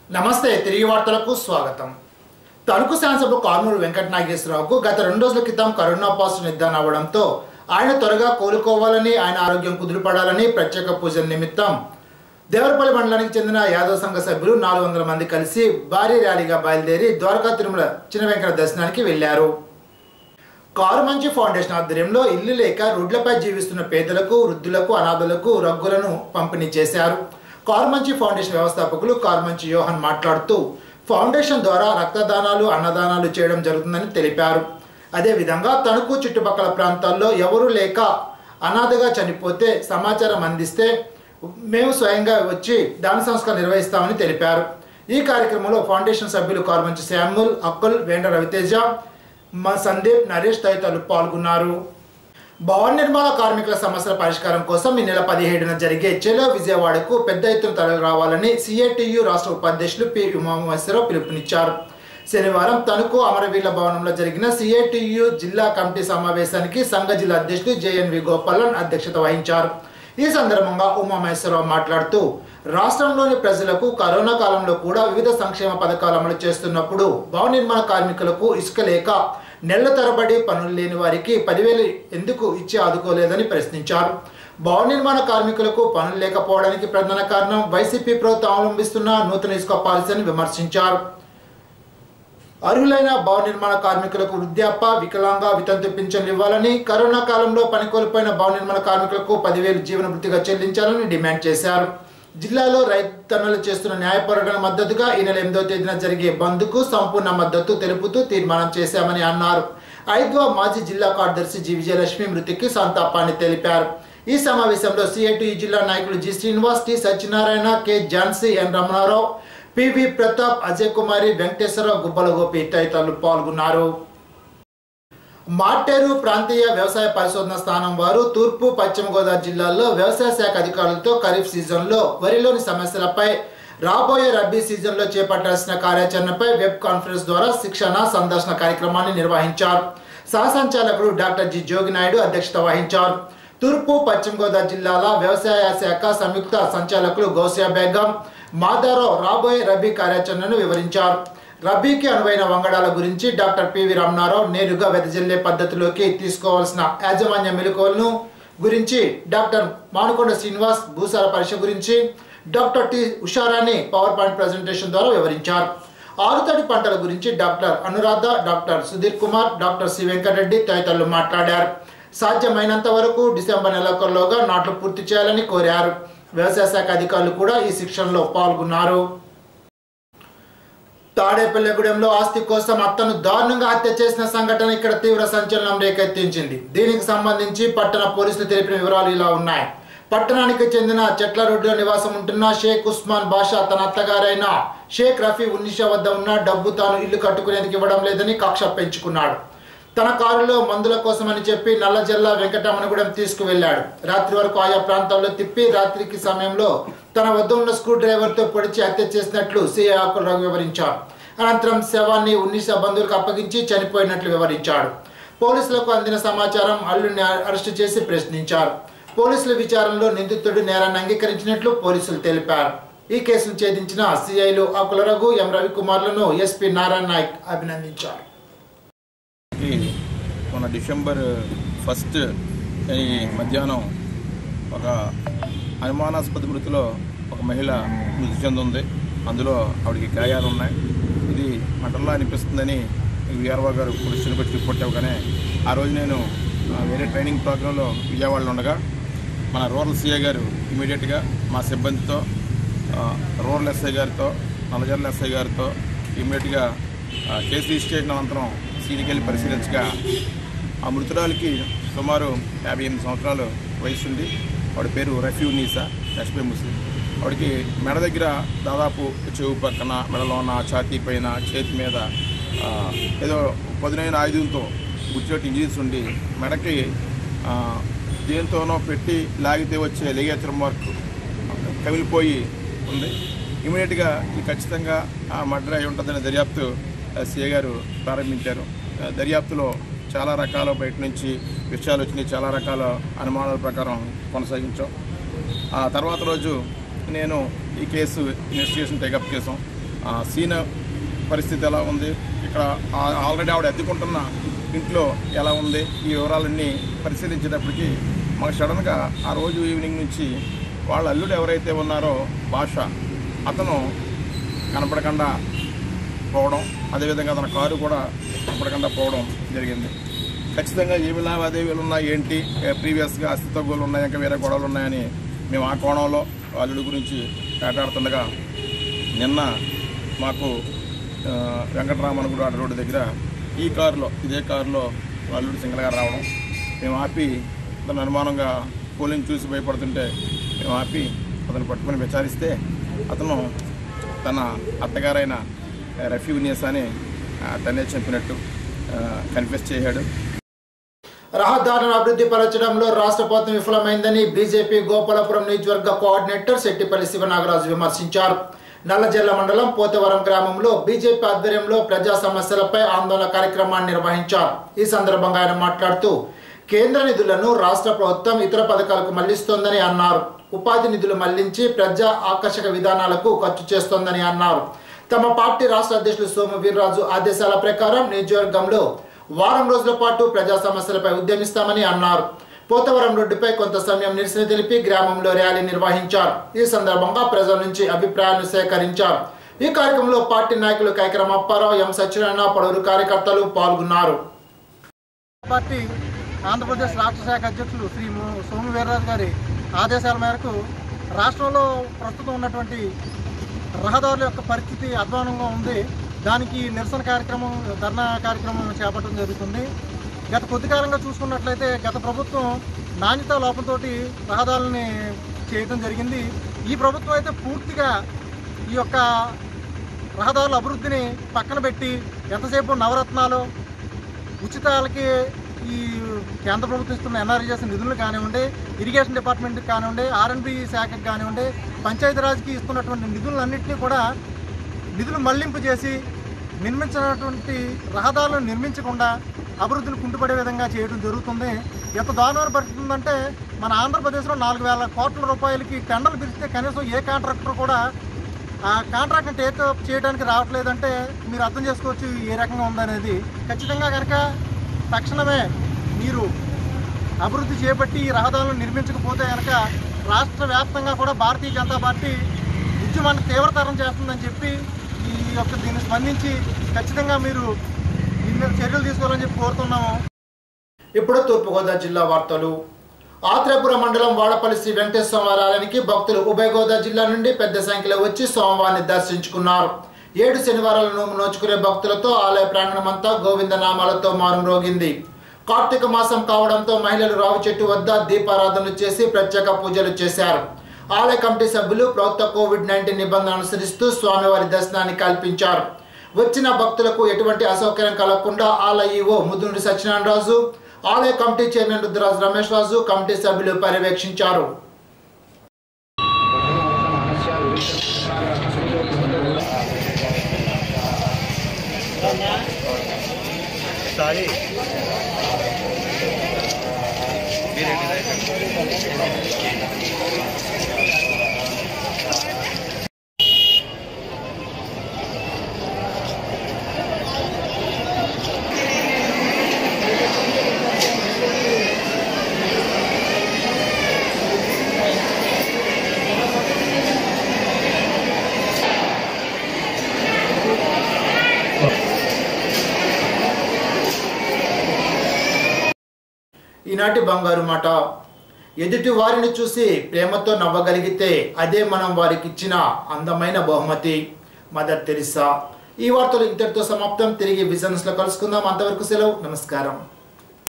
నమస్తే తిరిగి వార్తలకు స్వాగతం తణుకు శాసనసభ కారుమూరు వెంకట నాగేశ్వరరావుకు గత రెండు రోజుల క్రితం కరోనా పాజిటివ్ నిర్ధారణ అవ్వడంతో ఆయన త్వరగా కోలుకోవాలని ఆయన ఆరోగ్యం కుదురుపడాలని ప్రత్యేక పూజల నిమిత్తం దేవరపల్లి మండలానికి చెందిన యాదవ సంఘ సభ్యులు నాలుగు వందల మంది కలిసి భారీ ర్యాలీగా బయలుదేరి ద్వారకా తిరుమల చిన్న వెంకట దర్శనానికి వెళ్లారు కారు మంచి ఫౌండేషన్ ఆధ్వర్యంలో ఇల్లు లేక రోడ్లపై జీవిస్తున్న పేదలకు వృద్ధులకు అనాథులకు రగ్గులను పంపిణీ చేశారు కారు మంచి ఫౌండేషన్ వ్యవస్థాపకులు కారు మంచి యోహన్ మాట్లాడుతూ ఫౌండేషన్ ద్వారా రక్తదానాలు అన్నదానాలు చేయడం జరుగుతుందని తెలిపారు అదేవిధంగా తణుకు చుట్టుపక్కల ప్రాంతాల్లో ఎవరూ లేక అనాథగా చనిపోతే సమాచారం అందిస్తే మేము స్వయంగా వచ్చి దాన సంస్కారం నిర్వహిస్తామని తెలిపారు ఈ కార్యక్రమంలో ఫౌండేషన్ సభ్యులు కార్మంచి శామ్యుల్ అక్కుల్ వేండ రవితేజ మా సందీప్ నరేష్ తదితరులు పాల్గొన్నారు భవన నిర్మాణ కార్మికుల సమస్యల పరిష్కారం కోసం ఈ నెల పదిహేడున జరిగే చెలో విజయవాడకు పెద్ద ఎత్తున తరలి రావాలని సిఐటియు రాష్ట్ర ఉపాధ్యక్షులు పి ఉమామహేశ్వరరావు పిలుపునిచ్చారు శనివారం తణుకు అమరవీరుల భవనంలో జరిగిన సిఐటియు జిల్లా కమిటీ సమావేశానికి సంఘ జిల్లా అధ్యక్షులు జేఎన్వి గోపాలన్ అధ్యక్షత వహించారు ఈ సందర్భంగా ఉమామహేశ్వరరావు మాట్లాడుతూ రాష్ట్రంలోని ప్రజలకు కరోనా కాలంలో కూడా వివిధ సంక్షేమ పథకాలు అమలు చేస్తున్నప్పుడు భవన నిర్మాణ కార్మికులకు ఇసుక లేక నెలల తరబడి పనులు లేని వారికి పదివేలు ఎందుకు ఇచ్చి ఆదుకోలేదని ప్రశ్నించారు భవన నిర్మాణ కార్మికులకు పనులు లేకపోవడానికి ప్రధాన కారణం వైసీపీ ప్రభుత్వం అవలంబిస్తున్న నూతన ఇసుక పాలసీని విమర్శించారు అర్హులైన భవన నిర్మాణ కార్మికులకు వృద్ధాప్య వికలాంగ వితంతు పింఛన్లు ఇవ్వాలని కరోనా కాలంలో పని కోల్పోయిన భవన నిర్మాణ కార్మికులకు పదివేలు జీవన వృత్తిగా చెల్లించాలని డిమాండ్ చేశారు జిల్లాలో రైతన్నలు చేస్తున్న న్యాయ పోరాటాల మద్దతుగా ఈ నెల ఎనిమిదో తేదీన జరిగే బంద్కు సంపూర్ణ మద్దతు తెలుపుతూ తీర్మానం చేశామని అన్నారు ఐద్వా మాజీ జిల్లా కార్యదర్శి జి విజయలక్ష్మి మృతికి సంతాపాన్ని తెలిపారు ఈ సమావేశంలో సిఐటి జిల్లా నాయకులు G Srinivas T Satyanarayana K Jhansi N Ramanarao PV Pratap Ajay Kumari Venkateswararao Gubbala Gopi తదితరులు పాల్గొన్నారు మార్టేరు ప్రాంతీయ వ్యవసాయ పరిశోధన స్థానం వారు తూర్పు పశ్చిమ గోదావరి జిల్లాల్లో వ్యవసాయ శాఖ అధికారులతో ఖరీఫ్ సీజన్లో వరిలోని సమస్యలపై రాబోయే రబీ సీజన్లో చేపట్టాల్సిన కార్యాచరణపై వెబ్ కాన్ఫరెన్స్ ద్వారా శిక్షణ సందర్శన కార్యక్రమాన్ని నిర్వహించారు సహసంచాలకుడు డాక్టర్ జి జోగినాయుడు అధ్యక్షత వహించారు తూర్పు పశ్చిమ గోదావరి జిల్లాల వ్యవసాయ శాఖ సంయుక్త సంచాలకులు గౌసియా బేగం మాదారావు రాబోయే రబీ కార్యాచరణను వివరించారు రబీకి అనువైన వంగడాల గురించి డాక్టర్ పివి రమణారావు నేరుగా వెదజల్లే పద్ధతిలోకి తీసుకోవాల్సిన యాజమాన్య మెలకువలను గురించి డాక్టర్ మానుకొండ శ్రీనివాస్ భూసార పరీక్ష గురించి doctor T Usharani PowerPoint presentation ద్వారా వివరించారు ఆరుతడి పంటల గురించి doctor Anuradha doctor Sudheer Kumar doctor C Venkatareddy తదితరులు మాట్లాడారు సాధ్యమైనంత వరకు డిసెంబర్ నెలకొల్లోగా నాట్లు పూర్తి చేయాలని కోరారు వ్యవసాయ శాఖ అధికారులు కూడా ఈ శిక్షణలో పాల్గొన్నారు తాడేపల్లిగూడెంలో ఆస్తి కోసం అత్తను దారుణంగా హత్య చేసిన సంఘటన ఇక్కడ తీవ్ర సంచలనం రేకెత్తించింది దీనికి సంబంధించి పట్టణ పోలీసులు తెలిపిన వివరాలు ఇలా ఉన్నాయి పట్టణానికి చెందిన చెట్ల రోడ్డులో నివాసం ఉంటున్న షేక్ ఉస్మాన్ బాషా తన అత్తగారైన షేక్ రఫీ ఉన్నిషా వద్ద ఉన్న డబ్బు తాను ఇల్లు కట్టుకునేందుకు ఇవ్వడం లేదని కక్ష పెంచుకున్నాడు తన కారులో మందుల కోసమని చెప్పి నల్లజల్ల వెంకటరమణగూడెం తీసుకువెళ్లాడు రాత్రి వరకు ఆయా ప్రాంతాల్లో తిప్పి రాత్రికి సమయంలో తన వద్ద ఉన్న స్క్రూ డ్రైవర్తో పొడిచి హత్య చేసినట్లు సిఐ ఆకులరావు వివరించారు అనంతరం శవాన్ని ఉన్నిషా బంధువులకు అప్పగించి చనిపోయినట్లు వివరించాడు పోలీసులకు అందిన సమాచారం అల్లుని అరెస్టు చేసి ప్రశ్నించారు పోలీసుల విచారణలో నిందితుడు నేరాన్ని అంగీకరించినట్లు పోలీసులు తెలిపారు ఈ కేసును ఛేదించిన సిఐలు ఆకులరఘు ఎం రవికుమార్లను ఎస్పీ నారాయణ నాయక్ అభినందించారు కి మన డిసెంబర్ ఫస్ట్ ఈ మధ్యాహ్నం ఒక అనుమానాస్పద మృతిలో ఒక మహిళ మృతి చెందుంది అందులో ఆవిడకి గాయాలు ఉన్నాయి ఇది మటన్లా అనిపిస్తుందని విఆర్ఓ గారు పోలీసులు పెట్టి రిపోర్ట్ ఇవ్వగానే ఆ రోజు నేను ఆ, వేరే ట్రైనింగ్ ప్రోగ్రాంలో విజయవాడలో ఉండగా మన రూరల్ సీఏ గారు ఇమీడియట్గా మా సిబ్బందితో ఆ, రూరల్ ఎస్ఐ గారితో నల్లజర్ల ఎస్ఐ గారితో ఇమీడియట్గా ఆ, కేసు రిజిస్ట్రేషన్ అనంతరం సీనికి వెళ్ళి పరిశీలించగా ఆ మృతురాలికి సుమారు యాభై ఎనిమిది సంవత్సరాలు వయసు ఉంది ఆవిడ పేరు రఫీ నీసా ఎస్పీ ముస్లిం ఆవిడకి మెడ దగ్గర దాదాపు చెవు పక్కన మెడలో ఉన్న ఛాతీ పైన చేతి మీద ఆ, ఏదో పదునైన ఆయుధంతో గుర్తుపెట్టి ఇంజరీస్ ఉండి మెడకి ఆ, దేనితోనో పెట్టి లాగితే వచ్చే లిగేచర్ మార్క్ కమిలిపోయి ఉంది ఇమీడియట్గా ఇది ఖచ్చితంగా ఆ మర్డర్ అయి ఉంటుందనే దర్యాప్తు సిఏ గారు ప్రారంభించారు ఆ, దర్యాప్తులో చాలా రకాల బయట నుంచి విషయాలు వచ్చినాయి చాలా రకాల అనుమానాల ప్రకారం కొనసాగించాం ఆ తర్వాత రోజు నేను ఈ కేసు ఇన్వెస్టిగేషన్ టేకప్ చేసాం ఆ సీన్ పరిస్థితి ఎలా ఉంది ఇక్కడ ఆ- ఆల్రెడీ ఆవిడ అద్దెకుంటున్న ఇంట్లో ఎలా ఉంది ఈ వివరాలన్నీ పరిశీలించేటప్పటికి మాకు సడన్గా ఆ రోజు ఈవినింగ్ నుంచి వాళ్ళ అల్లుడు ఎవరైతే ఉన్నారో భాష అతను కనపడకుండా పోవడం అదేవిధంగా తన కారు కూడా కనపడకుండా పోవడం జరిగింది ఖచ్చితంగా ఏమి లావాదేవీలు ఉన్నాయి ఏంటి ప్రీవియస్గా అస్థి తగ్గులు ఉన్నాయి ఇంకా వేరే గొడవలు ఉన్నాయని మేము ఆ కోణంలో అల్లుడి గురించి మాట్లాడుతుండగా నిన్న మాకు ఆ, వెంకటరామన్ గుడి రోడ్డు దగ్గర ఈ కారులో ఇదే కారులో అల్లుడు సింగల్గా రావడం మేము ఆపి అతను అనుమానంగా పోలింగ్ చూసి భయపడుతుంటే మేము ఆపి అతను పట్టుకొని విచారిస్తే అతను తన అత్తగారైన రఫీనియస్ అని ఆ, తనే చెప్పినట్టు కన్ఫెస్ చేశాడు రహదారులను అభివృద్ధి పరచడంలో రాష్ట్ర ప్రభుత్వం విఫలమైందని బీజేపీ గోపాలపురం నియోజకవర్గ కోఆర్డినేటర్ శెట్టిపల్లి శివనాగరాజు విమర్శించారు నల్లజర్ల మండలం పోతవరం గ్రామంలో బీజేపీ ఆధ్వర్యంలో ప్రజా సమస్యలపై ఆందోళన కార్యక్రమాన్ని నిర్వహించారు ఈ సందర్భంగా ఆయన మాట్లాడుతూ కేంద్ర నిధులను రాష్ట్ర ప్రభుత్వం ఇతర పథకాలకు మళ్లిస్తోందని అన్నారు ఉపాధి నిధులు మళ్లించి ప్రజా ఆకర్షక విధానాలకు ఖర్చు చేస్తోందని అన్నారు తమ పార్టీ రాష్ట్ర అధ్యక్షులు సోము వీర్రాజు ఆదేశాల ప్రకారం నియోజకవర్గంలో వారం రోజుల పాటు ప్రజా సమస్యలపై ఉద్యమిస్తామని అన్నారు పోతవరం రోడ్డుపై కొంత సమయం నిరసన తెలిపి గ్రామంలో ర్యాలీ నిర్వహించారు ఈ సందర్భంగా ప్రజల నుంచి అభిప్రాయాలు సేకరించారు ఈ కార్యక్రమంలో పార్టీ నాయకులు కైకరం అప్పారావు ఎం సత్యనారాయణ పలువురు కార్యకర్తలు పాల్గొన్నారు పార్టీ ఆంధ్రప్రదేశ్ రాష్ట్ర శాఖ అధ్యక్షులు శ్రీ ము- సోము వీర్రాజు గారి ఆదేశాల మేరకు రాష్ట్రంలో ప్రస్తుతం ఉన్నటువంటి రహదారుల యొక్క పరిస్థితి అధ్వానంగా ఉంది దానికి నిరసన కార్యక్రమం ధర్నా కార్యక్రమం చేపట్టడం జరుగుతుంది గత కొద్ది కాలంగా చూసుకున్నట్లయితే గత ప్రభుత్వం నాణ్యత లోపంతో రహదారులని చేయడం జరిగింది ఈ ప్రభుత్వం అయితే పూర్తిగా ఈ యొక్క రహదారుల అభివృద్ధిని పక్కన పెట్టి ఎంతసేపు నవరత్నాలు ఉచితాలకి ఈ కేంద్ర ప్రభుత్వం ఇస్తున్న ఎన్ఆర్జీఎస్ నిధులు కానివ్వండి ఇరిగేషన్ డిపార్ట్మెంట్కి కానివ్వండి ఆర్ఎన్బి శాఖకి కానివ్వండి పంచాయతీరాజ్కి ఇస్తున్నటువంటి నిధులన్నింటినీ కూడా నిధులు మళ్లింపు చేసి నిర్మించినటువంటి రహదారులను నిర్మించకుండా అభివృద్ధిని కుంటుపడే విధంగా చేయడం జరుగుతుంది ఎంత దారుణమైన పరిస్థితి ఉందంటే మన ఆంధ్రప్రదేశ్లో నాలుగు వేల కోట్ల రూపాయలకి టెండర్లు పిలిస్తే కనీసం ఏ కాంట్రాక్టర్ కూడా ఆ కాంట్రాక్ట్ని టేకప్ చేయడానికి రావట్లేదంటే మీరు అర్థం చేసుకోవచ్చు ఏ రకంగా ఉందనేది ఖచ్చితంగా కనుక తక్షణమే మీరు అభివృద్ధి చేపట్టి ఈ రహదారులను నిర్మించకపోతే కనుక రాష్ట్ర వ్యాప్తంగా కూడా భారతీయ జనతా పార్టీ ఉద్యమాన్ని తీవ్రతరం చేస్తుందని చెప్పి ఈ యొక్క దీన్ని స్పందించి ఖచ్చితంగా మీరు దీని మీద చర్యలు తీసుకోవాలని చెప్పి కోరుతున్నాము ఇప్పుడు తూర్పుగోదావరి జిల్లా వార్తలు ఆత్రేపురం మండలం వాడపల్లి శ్రీ వెంకటేశ్వర స్వామి ఆలయానికి భక్తులు ఉభయ గోదావరి జిల్లా నుండి పెద్ద సంఖ్యలో వచ్చి స్వామివారిని దర్శించుకున్నారు ఏడు శనివారాల నోము నోచుకునే భక్తులతో ఆలయ ప్రాంగణమంతా గోవింద నామాలతో మారుమ్రోగింది కార్తీక మాసం కావడంతో మహిళలు రావి చెట్టు వద్ద దీపారాధనలు చేసి ప్రత్యేక పూజలు చేశారు ఆలయ కమిటీ సభ్యులు ప్రభుత్వ కోవిడ్ నైన్టీన్ నిబంధనలు అనుసరిస్తూ స్వామివారి దర్శనాన్ని కల్పించారు వచ్చిన భక్తులకు ఎటువంటి అసౌకర్యం కలగకుండా ఆలయ ఈవో ముద్దునుడి సత్యనారాయణరాజు ఆలయ committee chairman Rudraraju Ramesh Raju committee సభ్యులు పర్యవేక్షించారు ఈనాటి బంగారు మాట ఎదుటి వారిని చూసి ప్రేమతో నవ్వగలిగితే అదే మనం వారికి ఇచ్చిన అందమైన బహుమతి మదర్ తెరిసా ఈ వార్తలు ఇంతటితో సమాప్తం తిరిగి బిజినెస్లో కలుసుకుందాం అంతవరకు సెలవు నమస్కారం